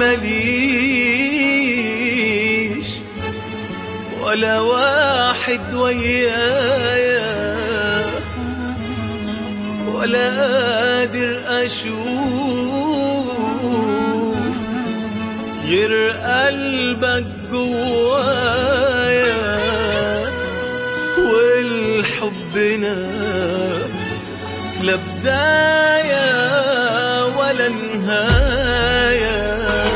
مليش ولا واحد ويايا ولا قادر اشوف غير قلبك جوايا والحبنا لا بداية ولا نهاية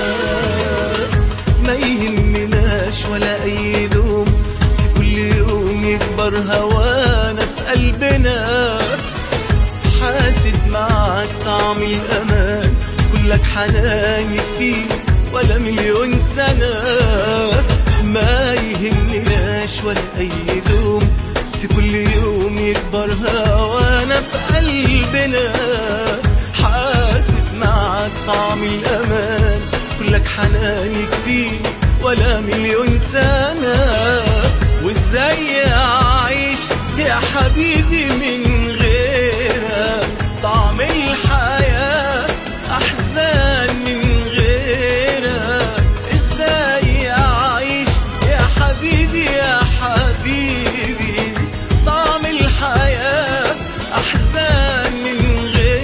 ما يهمناش ولا أي لوم في كل يوم يكبر هوانا في قلبنا حاسس معك طعم الأمان كلك حنان يكفيني ولا مليون سنة ما يهمناش ولا أي لوم في كل يوم يكبر هوانا في قلبنا حاسس معك طعم الأمان كلك حنان يكفيني ولا مليون سنة وازاي أعيش يا حبيبي من غيرك طعم الحياة أحزان من غيرك ازاي أعيش يا حبيبي يا حبيبي طعم الحياة أحزان من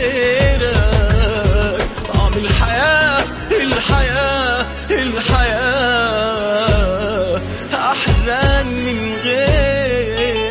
غيرك طعم الحياة الحياة الحياة أحزان من غيرك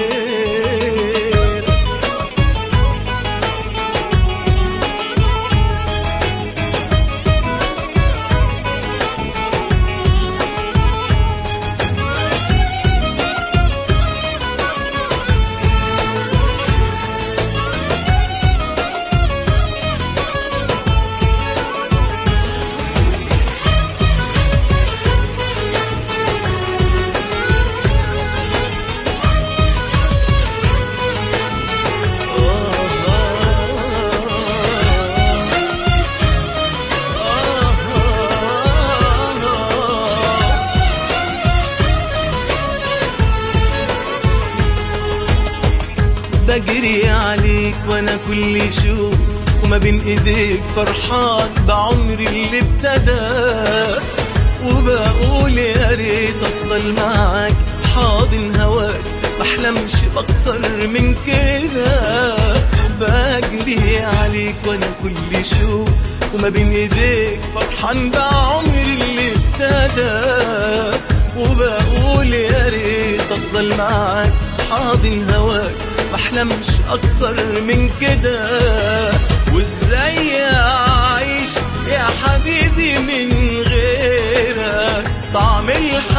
بجري عليك وانا كل شوق وما بين ايديك فرحان بعمري اللي ابتدى وبقول يا ريت افضل معاك حاضن هواك بحلمش باكتر من كده بجري عليك وانا كل شوق وما بين ايديك فرحان بعمري اللي ابتدى وبقول يا ريت افضل معاك حاضن هواك بحلمش اكتر من كده وازاي اعيش يا حبيبي من غيرك طعم الحياة